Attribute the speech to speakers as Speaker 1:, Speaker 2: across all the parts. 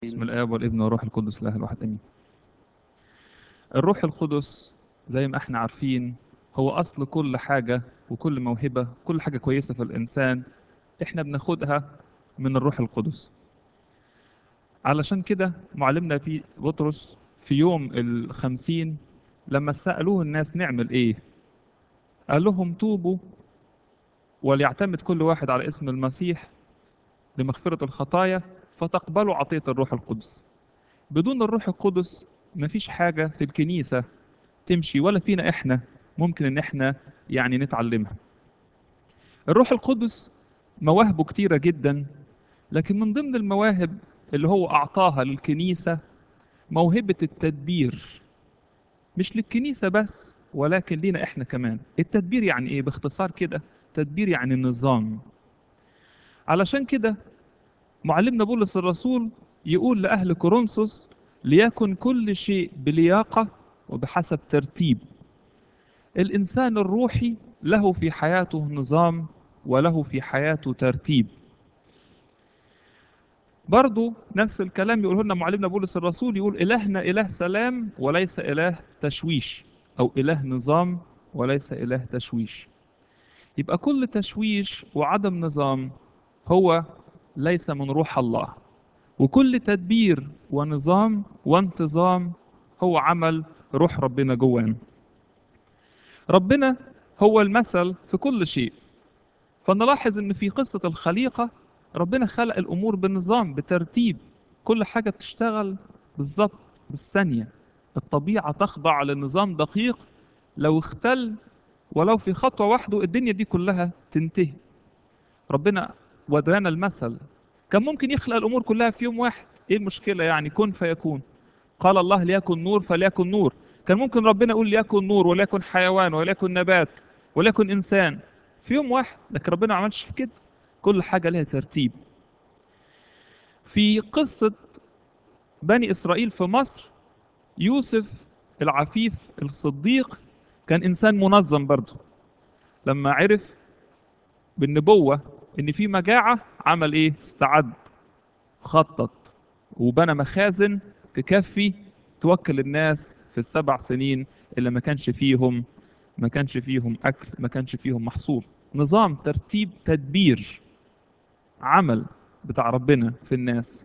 Speaker 1: بسم الآب والابن والروح القدس الله الواحد آمين. الروح القدس زي ما احنا عارفين هو أصل كل حاجة وكل موهبة كل حاجة كويسة في الإنسان احنا بناخدها من الروح القدس. علشان كده معلمنا في بطرس في يوم الخمسين لما سألوه الناس نعمل ايه؟ قال لهم توبوا وليعتمد كل واحد على اسم المسيح لمغفرة الخطايا فتقبلوا عطية الروح القدس بدون الروح القدس مفيش حاجة في الكنيسة تمشي ولا فينا احنا ممكن ان احنا يعني نتعلمها الروح القدس مواهبه كتيرة جدا لكن من ضمن المواهب اللي هو أعطاها للكنيسة موهبة التدبير مش للكنيسة بس ولكن لينا احنا كمان التدبير يعني ايه باختصار كده تدبير يعني النظام علشان كده معلمنا بولس الرسول يقول لأهل كورنثوس ليكن كل شيء بلياقة وبحسب ترتيب الإنسان الروحي له في حياته نظام وله في حياته ترتيب برضو نفس الكلام يقوله لنا معلمنا بولس الرسول يقول إلهنا إله سلام وليس إله تشويش أو إله نظام وليس إله تشويش يبقى كل تشويش وعدم نظام هو ليس من روح الله وكل تدبير ونظام وانتظام هو عمل روح ربنا جوانا ربنا هو المثل في كل شيء فنلاحظ ان في قصة الخليقة ربنا خلق الامور بنظام بترتيب كل حاجة بتشتغل بالظبط بالثانية الطبيعة تخضع لنظام دقيق لو اختل ولو في خطوة واحدة الدنيا دي كلها تنتهي ربنا ودانا المثل كان ممكن يخلق الامور كلها في يوم واحد ايه المشكله يعني كن فيكون قال الله ليكن نور فليكن نور كان ممكن ربنا يقول ليكن نور وليكن حيوان وليكن نبات وليكن انسان في يوم واحد لكن ربنا ما عملش كده كل حاجه لها ترتيب في قصه بني اسرائيل في مصر يوسف العفيف الصديق كان انسان منظم برضه لما عرف بالنبوه ان في مجاعه عمل ايه استعد خطط وبنى مخازن تكفي توكل الناس في السبع سنين اللي ما كانش فيهم ما كانش فيهم اكل ما كانش فيهم محصول نظام ترتيب تدبير عمل بتاع ربنا في الناس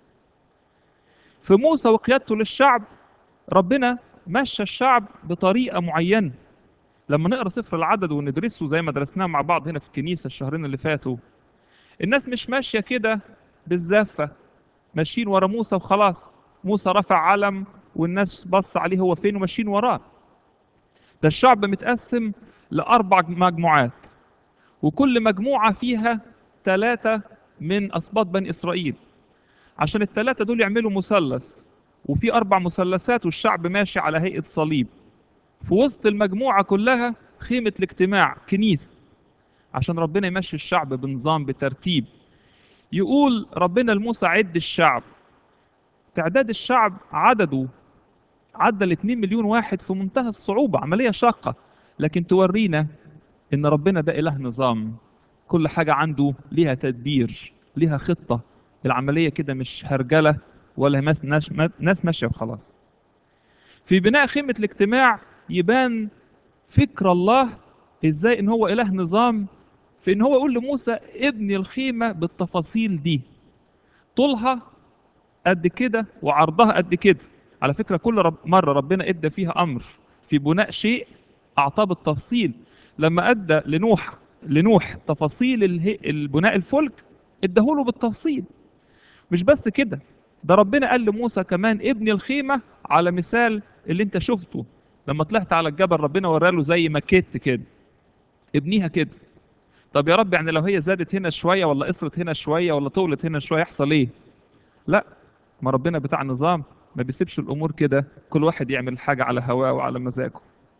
Speaker 1: في موسى وقيادته للشعب ربنا مشى الشعب بطريقه معينه لما نقرا سفر العدد وندرسه زي ما درسناه مع بعض هنا في الكنيسه الشهرين اللي فاتوا الناس مش ماشيه كده بالزافه ماشيين ورا موسى وخلاص موسى رفع علم والناس بص عليه هو فين وماشيين وراه ده الشعب متقسم لأربع مجموعات وكل مجموعة فيها ثلاثة من أسباط بني إسرائيل عشان الثلاثة دول يعملوا مثلث وفي أربع مثلثات والشعب ماشي على هيئة صليب في وسط المجموعة كلها خيمة الاجتماع كنيسة عشان ربنا يمشي الشعب بنظام بترتيب يقول ربنا لموسى عد الشعب تعداد الشعب عدده عدى ال 2 مليون واحد في منتهى الصعوبة عملية شاقة لكن تورينا ان ربنا ده اله نظام كل حاجة عنده ليها تدبير ليها خطة العملية كده مش هرجلة ولا ناس ناس ماشية وخلاص في بناء خيمة الاجتماع يبان فكر الله ازاي ان هو اله نظام في ان هو يقول لموسى ابني الخيمه بالتفاصيل دي طولها قد كده وعرضها قد كده على فكره كل رب مره ربنا ادى فيها امر في بناء شيء اعطاه بالتفصيل لما ادى لنوح لنوح تفاصيل البناء الفلك اداهوله بالتفصيل مش بس كده ده ربنا قال لموسى كمان ابني الخيمه على مثال اللي انت شفته لما طلعت على الجبل ربنا وراله زي ماكيت كده ابنيها كده طب يا رب يعني لو هي زادت هنا شويه ولا قصرت هنا شويه ولا طولت هنا شويه يحصل ايه لا ما ربنا بتاع نظام ما بيسيبش الامور كده كل واحد يعمل حاجه على هواه وعلى مزاجه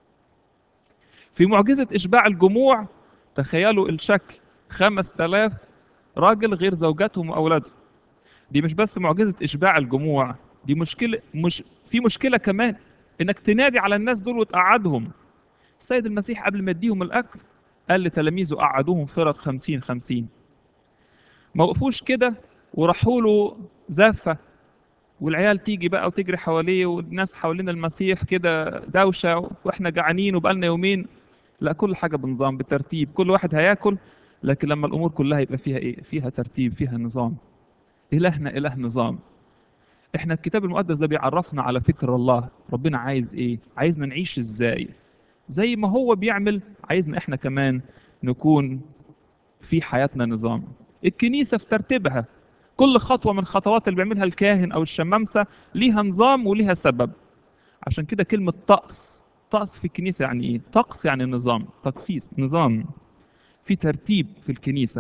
Speaker 1: في معجزه اشباع الجموع تخيلوا الشكل خمس تلاف راجل غير زوجاتهم واولادهم دي مش بس معجزه اشباع الجموع دي مشكله مش في مشكله كمان انك تنادي على الناس دول وتقعدهم السيد المسيح قبل ما يديهم الاكل قال لتلاميذه قعدوهم فرق خمسين خمسين ما وقفوش كده وراحوا له زافة والعيال تيجي بقى وتجري حواليه والناس حوالين المسيح كده دوشة واحنا جعانين وبقالنا يومين لا كل حاجة بنظام بترتيب كل واحد هياكل لكن لما الأمور كلها يبقى فيها إيه فيها ترتيب فيها نظام إلهنا إله نظام احنا الكتاب المقدس ده بيعرفنا على فكر الله ربنا عايز ايه عايزنا نعيش ازاي زي ما هو بيعمل عايزنا احنا كمان نكون في حياتنا نظام الكنيسة في ترتيبها كل خطوة من الخطوات اللي بيعملها الكاهن أو الشمامسة ليها نظام وليها سبب عشان كده كلمة طقس طقس في الكنيسة يعني إيه؟ طقس يعني نظام تقسيس نظام في ترتيب في الكنيسة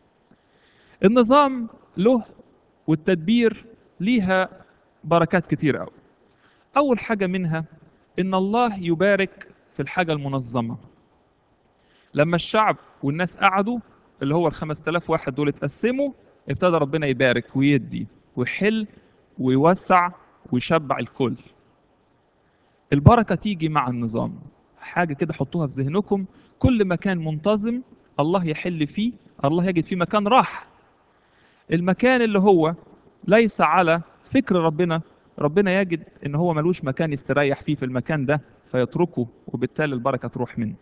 Speaker 1: النظام له والتدبير ليها بركات كتير قوي أول حاجة منها إن الله يبارك في الحاجة المنظمة لما الشعب والناس قعدوا اللي هو الخمس تلاف واحد دول اتقسموا ابتدى ربنا يبارك ويدي ويحل ويوسع ويشبع الكل البركة تيجي مع النظام حاجة كده حطوها في ذهنكم كل مكان منتظم الله يحل فيه الله يجد فيه مكان راح المكان اللي هو ليس على فكر ربنا ربنا يجد ان هو ملوش مكان يستريح فيه في المكان ده فيتركه وبالتالي البركة تروح منه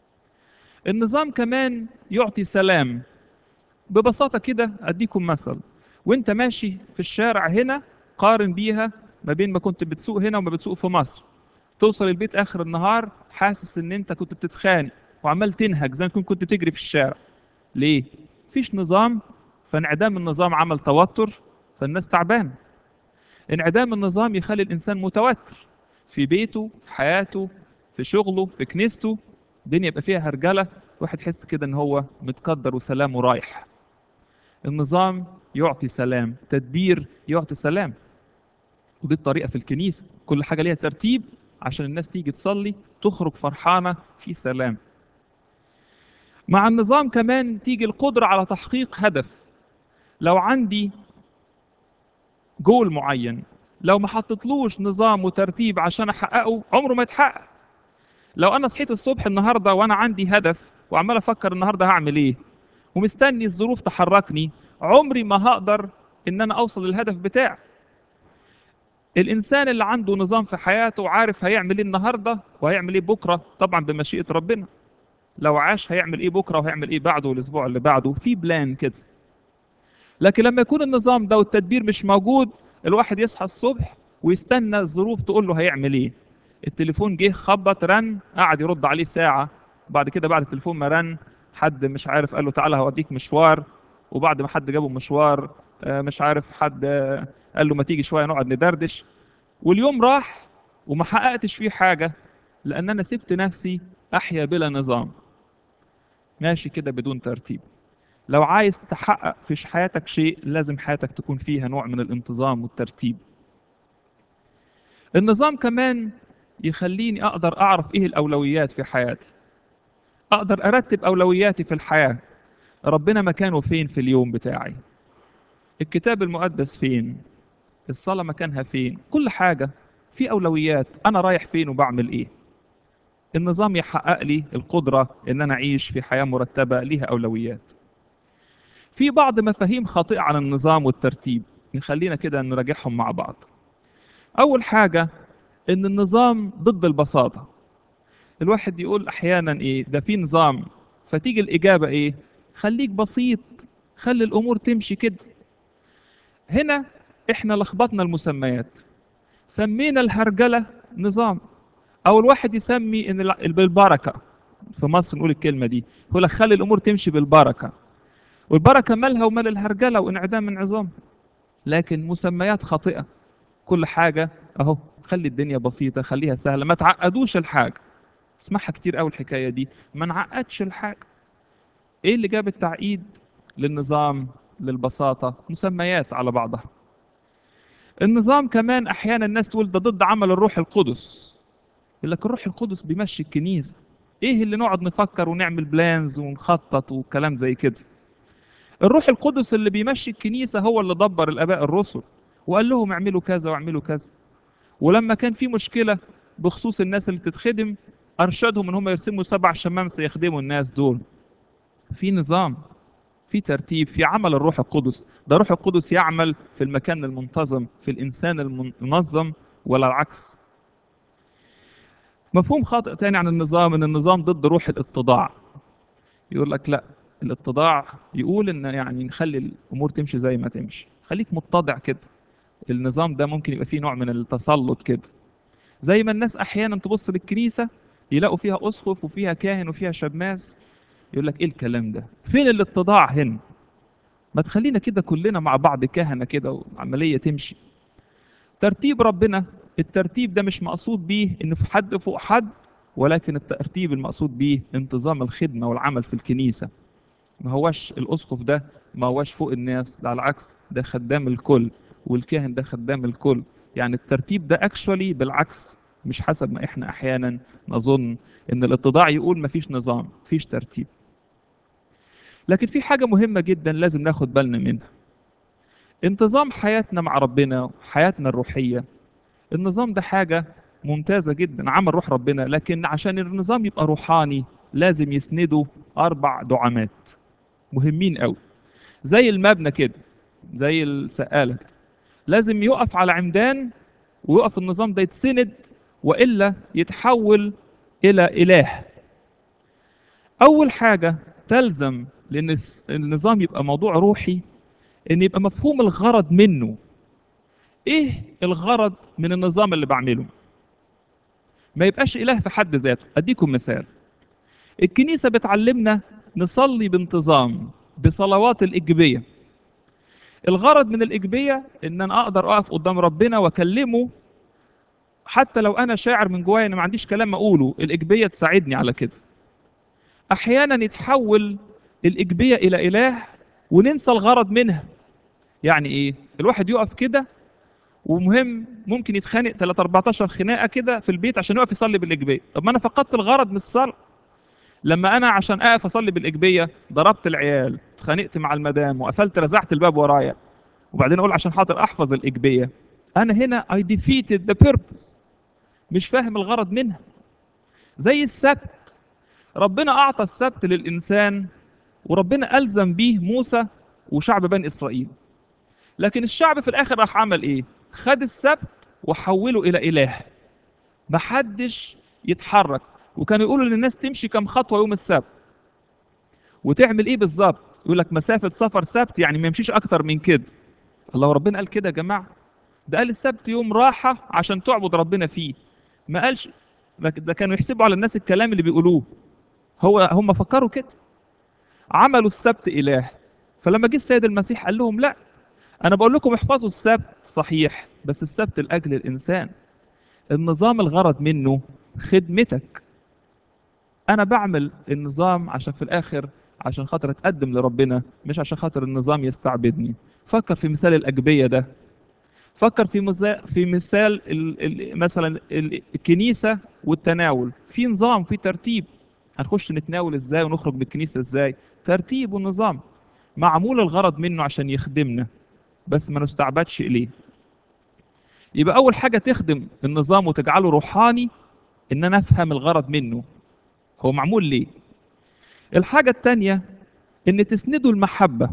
Speaker 1: النظام كمان يعطي سلام ببساطة كده أديكم مثل وانت ماشي في الشارع هنا قارن بيها ما بين ما كنت بتسوق هنا وما بتسوق في مصر توصل البيت آخر النهار حاسس ان انت كنت بتتخانق وعمال تنهج زي ما كنت كنت بتجري في الشارع ليه؟ مفيش نظام فانعدام النظام عمل توتر فالناس تعبان انعدام النظام يخلي الإنسان متوتر في بيته في حياته في شغله في كنيسته الدنيا يبقى فيها هرجلة واحد يحس كده ان هو متقدر وسلامه رايح النظام يعطي سلام تدبير يعطي سلام ودي الطريقة في الكنيسة كل حاجة ليها ترتيب عشان الناس تيجي تصلي تخرج فرحانة في سلام مع النظام كمان تيجي القدرة على تحقيق هدف لو عندي جول معين لو ما حطيتلوش نظام وترتيب عشان احققه عمره ما يتحقق لو انا صحيت الصبح النهارده وانا عندي هدف وعمال افكر النهارده هعمل ايه ومستني الظروف تحركني عمري ما هقدر ان انا اوصل للهدف بتاعي الانسان اللي عنده نظام في حياته وعارف هيعمل ايه النهارده وهيعمل ايه بكره طبعا بمشيئه ربنا لو عاش هيعمل ايه بكره وهيعمل ايه بعده والاسبوع اللي بعده في بلان كده لكن لما يكون النظام ده والتدبير مش موجود الواحد يصحى الصبح ويستنى الظروف تقول له هيعمل ايه التليفون جه خبط رن قعد يرد عليه ساعة بعد كده بعد التليفون ما رن حد مش عارف قال له تعالى هوديك مشوار وبعد ما حد جابه مشوار آه، مش عارف حد آه، قال له ما تيجي شوية نقعد ندردش واليوم راح وما حققتش فيه حاجة لأن أنا سبت نفسي أحيا بلا نظام ماشي كده بدون ترتيب لو عايز تحقق في حياتك شيء لازم حياتك تكون فيها نوع من الانتظام والترتيب النظام كمان يخليني اقدر اعرف ايه الاولويات في حياتي اقدر ارتب اولوياتي في الحياه ربنا مكانه فين في اليوم بتاعي الكتاب المقدس فين الصلاه مكانها فين كل حاجه في اولويات انا رايح فين وبعمل ايه النظام يحقق لي القدره ان انا اعيش في حياه مرتبه ليها اولويات في بعض مفاهيم خاطئه عن النظام والترتيب نخلينا كده نراجعهم مع بعض اول حاجه ان النظام ضد البساطه الواحد يقول احيانا ايه ده في نظام فتيجي الاجابه ايه خليك بسيط خلي الامور تمشي كده هنا احنا لخبطنا المسميات سمينا الهرجله نظام او الواحد يسمي ان الع- بالبركه في مصر نقول الكلمه دي يقول لك خلي الامور تمشي بالبركه والبركه مالها ومال الهرجله وانعدام النظام لكن مسميات خاطئه كل حاجه اهو خلي الدنيا بسيطه خليها سهله ما تعقدوش الحاجه اسمعها كتير قوي الحكايه دي ما نعقدش الحاجه ايه اللي جاب التعقيد للنظام للبساطه مسميات على بعضها النظام كمان احيانا الناس تقول ده ضد عمل الروح القدس يقول لك الروح القدس بيمشي الكنيسه ايه اللي نقعد نفكر ونعمل بلانز ونخطط وكلام زي كده الروح القدس اللي بيمشي الكنيسه هو اللي دبر الاباء الرسل وقال لهم اعملوا كذا واعملوا كذا ولما كان في مشكله بخصوص الناس اللي تتخدم ارشدهم ان هم يرسموا سبع شمامسه يخدموا الناس دول في نظام في ترتيب في عمل الروح القدس ده روح القدس يعمل في المكان المنتظم في الانسان المنظم ولا العكس مفهوم خاطئ تاني عن النظام ان النظام ضد روح الاتضاع يقول لك لا الاتضاع يقول ان يعني نخلي الامور تمشي زي ما تمشي خليك متضع كده النظام ده ممكن يبقى فيه نوع من التسلط كده زي ما الناس احيانا تبص للكنيسه يلاقوا فيها اسقف وفيها كاهن وفيها شماس يقول لك ايه الكلام ده فين الاتضاع هنا ما تخلينا كده كلنا مع بعض كهنه كده وعمليه تمشي ترتيب ربنا الترتيب ده مش مقصود بيه ان في حد فوق حد ولكن الترتيب المقصود بيه انتظام الخدمه والعمل في الكنيسه ما هوش الاسقف ده ما هوش فوق الناس لا على العكس ده خدام الكل والكاهن ده خدام الكل يعني الترتيب ده اكشولي بالعكس مش حسب ما احنا احيانا نظن ان الاتضاع يقول ما فيش نظام فيش ترتيب لكن في حاجه مهمه جدا لازم ناخد بالنا منها انتظام حياتنا مع ربنا حياتنا الروحيه النظام ده حاجه ممتازه جدا عمل روح ربنا لكن عشان النظام يبقى روحاني لازم يسنده اربع دعامات مهمين قوي زي المبنى كده زي السقاله كده لازم يقف على عمدان ويقف النظام ده يتسند والا يتحول الى اله اول حاجه تلزم لان النظام يبقى موضوع روحي ان يبقى مفهوم الغرض منه ايه الغرض من النظام اللي بعمله ما يبقاش اله في حد ذاته اديكم مثال الكنيسه بتعلمنا نصلي بانتظام بصلوات الاجبيه الغرض من الاجبيه ان انا اقدر اقف قدام ربنا واكلمه حتى لو انا شاعر من جوايا ان ما عنديش كلام اقوله الاجبيه تساعدني على كده احيانا يتحول الاجبيه الى اله وننسى الغرض منها يعني ايه الواحد يقف كده ومهم ممكن يتخانق 3 14 خناقه كده في البيت عشان يقف يصلي بالاجبيه طب ما انا فقدت الغرض من الصلاه لما انا عشان اقف اصلي بالاجبيه ضربت العيال اتخانقت مع المدام وقفلت رزعت الباب ورايا وبعدين اقول عشان خاطر احفظ الاجبيه انا هنا I defeated the purpose مش فاهم الغرض منها زي السبت ربنا اعطى السبت للانسان وربنا الزم بيه موسى وشعب بني اسرائيل لكن الشعب في الاخر راح عمل ايه خد السبت وحوله الى اله محدش يتحرك وكانوا يقولوا للناس تمشي كم خطوه يوم السبت وتعمل ايه بالظبط يقول لك مسافه سفر سبت يعني ما يمشيش اكتر من كده الله ربنا قال كده يا جماعه ده قال السبت يوم راحه عشان تعبد ربنا فيه ما قالش ده كانوا يحسبوا على الناس الكلام اللي بيقولوه هو هم فكروا كده عملوا السبت اله فلما جه السيد المسيح قال لهم لا انا بقول لكم احفظوا السبت صحيح بس السبت لاجل الانسان النظام الغرض منه خدمتك انا بعمل النظام عشان في الاخر عشان خاطر اتقدم لربنا مش عشان خاطر النظام يستعبدني فكر في مثال الاجبيه ده فكر في مثال في مثال ال ال مثلا ال الكنيسه والتناول في نظام في ترتيب هنخش نتناول ازاي ونخرج من الكنيسه ازاي ترتيب ونظام معمول الغرض منه عشان يخدمنا بس ما نستعبدش اليه يبقى اول حاجه تخدم النظام وتجعله روحاني ان انا افهم الغرض منه هو معمول ليه الحاجه الثانيه ان تسنده المحبه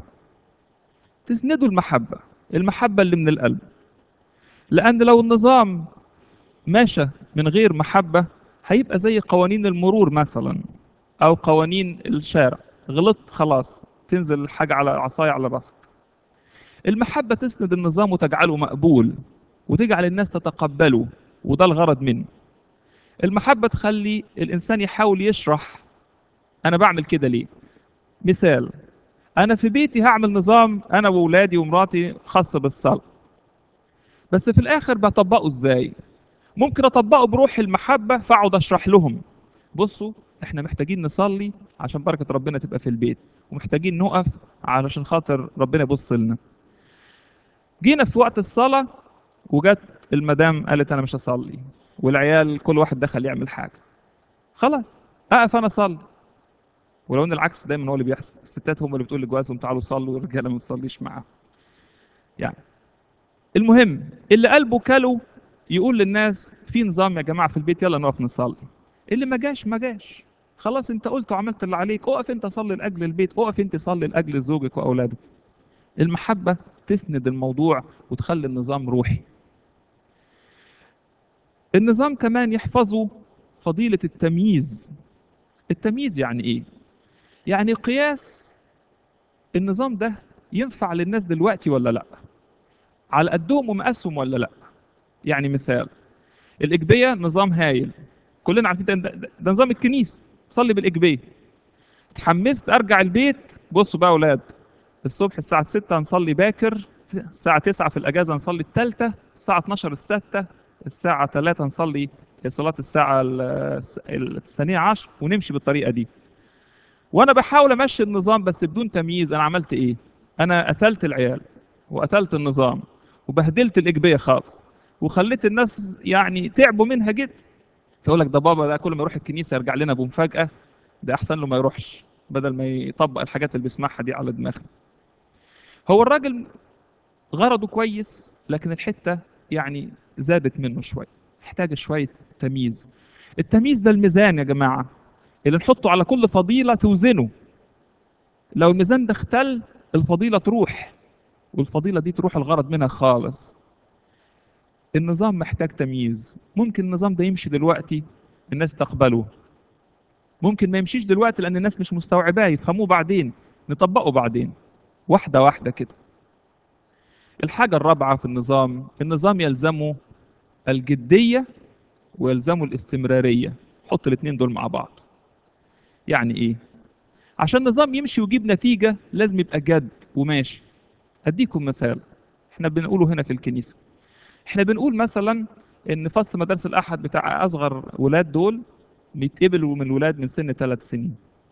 Speaker 1: تسنده المحبه المحبه اللي من القلب لان لو النظام ماشى من غير محبه هيبقى زي قوانين المرور مثلا او قوانين الشارع غلطت خلاص تنزل الحاجه على عصايه على راسك المحبه تسند النظام وتجعله مقبول وتجعل الناس تتقبله وده الغرض منه المحبه تخلي الانسان يحاول يشرح انا بعمل كده ليه مثال انا في بيتي هعمل نظام انا واولادي ومراتي خاص بالصلاه بس في الاخر بطبقه ازاي ممكن اطبقه بروح المحبه فاقعد اشرح لهم بصوا احنا محتاجين نصلي عشان بركه ربنا تبقى في البيت ومحتاجين نقف علشان خاطر ربنا يبص لنا جينا في وقت الصلاه وجت المدام قالت انا مش هصلي والعيال كل واحد دخل يعمل حاجه خلاص اقف انا اصلي ولو ان العكس دايما هو اللي بيحصل الستات هم اللي بتقول لجوازهم تعالوا صلوا والرجاله ما تصليش معاهم يعني المهم اللي قلبه كلو يقول للناس في نظام يا جماعه في البيت يلا نقف نصلي اللي ما جاش ما جاش خلاص انت قلت وعملت اللي عليك اقف انت صلي لاجل البيت اقف انت صلي لاجل زوجك واولادك المحبه تسند الموضوع وتخلي النظام روحي النظام كمان يحفظه فضيله التمييز التمييز يعني ايه يعني قياس النظام ده ينفع للناس دلوقتي ولا لا على قدهم ومقاسهم ولا لا يعني مثال الإجبية نظام هايل كلنا عارفين ده, ده, ده نظام الكنيسة صلي بالإجبية اتحمست أرجع البيت بصوا بقى أولاد الصبح الساعة 6 هنصلي باكر الساعة 9 في الأجازة نصلي الثالثة الساعة 12 الستة الساعة 3 نصلي صلاة الساعة الثانية عشر ونمشي بالطريقة دي وأنا بحاول أمشي النظام بس بدون تمييز أنا عملت إيه؟ أنا قتلت العيال وقتلت النظام وبهدلت الإجبية خالص وخليت الناس يعني تعبوا منها جدا فيقول لك ده بابا ده كل ما يروح الكنيسه يرجع لنا بمفاجاه ده احسن له ما يروحش بدل ما يطبق الحاجات اللي بيسمعها دي على دماغه هو الراجل غرضه كويس لكن الحته يعني زادت منه شويه محتاج شويه تمييز التمييز ده الميزان يا جماعه اللي نحطه على كل فضيله توزنه لو الميزان ده اختل الفضيله تروح والفضيله دي تروح الغرض منها خالص النظام محتاج تمييز ممكن النظام ده يمشي دلوقتي الناس تقبله ممكن ما يمشيش دلوقتي لان الناس مش مستوعباه يفهموه بعدين نطبقه بعدين واحده واحده كده الحاجه الرابعه في النظام النظام يلزمه الجديه ويلزمه الاستمراريه حط الاثنين دول مع بعض يعني ايه عشان النظام يمشي ويجيب نتيجه لازم يبقى جد وماشي اديكم مثال احنا بنقوله هنا في الكنيسه احنا بنقول مثلا ان فصل مدارس الاحد بتاع اصغر ولاد دول بيتقبلوا من ولاد من سن ثلاث سنين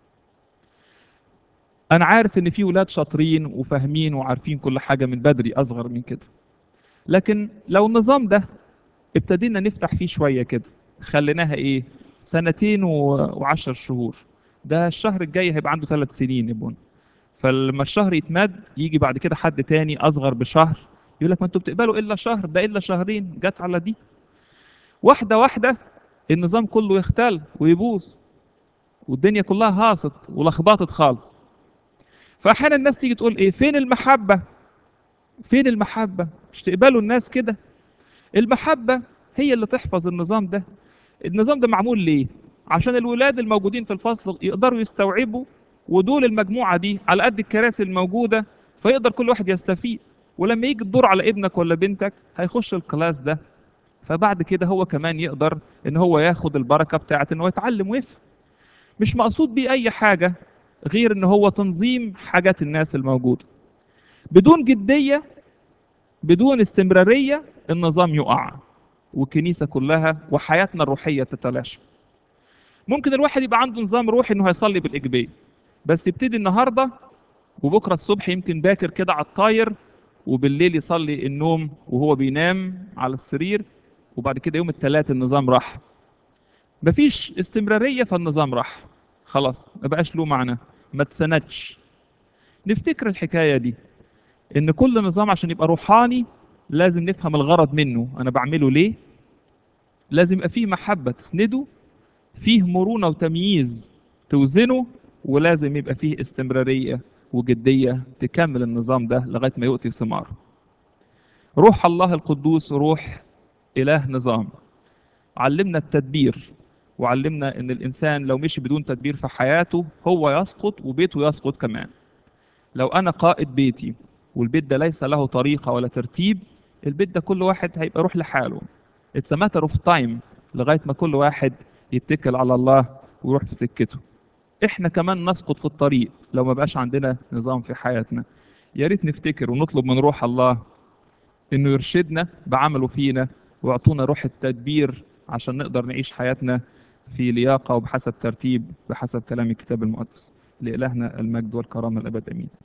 Speaker 1: انا عارف ان في ولاد شاطرين وفاهمين وعارفين كل حاجه من بدري اصغر من كده لكن لو النظام ده ابتدينا نفتح فيه شويه كده خليناها ايه سنتين وعشر شهور ده الشهر الجاي هيبقى عنده ثلاث سنين يبون فلما الشهر يتمد يجي بعد كده حد تاني اصغر بشهر يقول لك ما انتوا بتقبلوا الا شهر ده الا شهرين جت على دي واحده واحده النظام كله يختل ويبوظ والدنيا كلها هاصت ولخبطت خالص فاحيانا الناس تيجي تقول ايه فين المحبه فين المحبه مش تقبلوا الناس كده المحبه هي اللي تحفظ النظام ده النظام ده معمول ليه عشان الولاد الموجودين في الفصل يقدروا يستوعبوا ودول المجموعه دي على قد الكراسي الموجوده فيقدر كل واحد يستفيد ولما يجي الدور على ابنك ولا بنتك هيخش الكلاس ده فبعد كده هو كمان يقدر ان هو ياخد البركه بتاعت ان هو يتعلم ويفهم مش مقصود بيه اي حاجه غير ان هو تنظيم حاجات الناس الموجوده بدون جديه بدون استمراريه النظام يقع والكنيسه كلها وحياتنا الروحيه تتلاشى ممكن الواحد يبقى عنده نظام روحي انه هيصلي بالاجبيه بس يبتدي النهارده وبكره الصبح يمكن باكر كده على الطاير وبالليل يصلي النوم وهو بينام على السرير وبعد كده يوم الثلاث النظام راح مفيش استمراريه فالنظام راح خلاص ما بقاش له معنى ما تسندش نفتكر الحكايه دي ان كل نظام عشان يبقى روحاني لازم نفهم الغرض منه انا بعمله ليه لازم يبقى فيه محبه تسنده فيه مرونه وتمييز توزنه ولازم يبقى فيه استمراريه وجديه تكمل النظام ده لغايه ما يؤتي ثماره روح الله القدوس روح اله نظام علمنا التدبير وعلمنا ان الانسان لو مشي بدون تدبير في حياته هو يسقط وبيته يسقط كمان لو انا قائد بيتي والبيت ده ليس له طريقه ولا ترتيب البيت ده كل واحد هيبقى يروح لحاله اتس ماتر اوف تايم لغايه ما كل واحد يتكل على الله ويروح في سكته احنا كمان نسقط في الطريق لو ما بقاش عندنا نظام في حياتنا يا ريت نفتكر ونطلب من روح الله انه يرشدنا بعمله فينا ويعطونا روح التدبير عشان نقدر نعيش حياتنا في لياقه وبحسب ترتيب بحسب كلام الكتاب المقدس لإلهنا المجد والكرامه الابد امين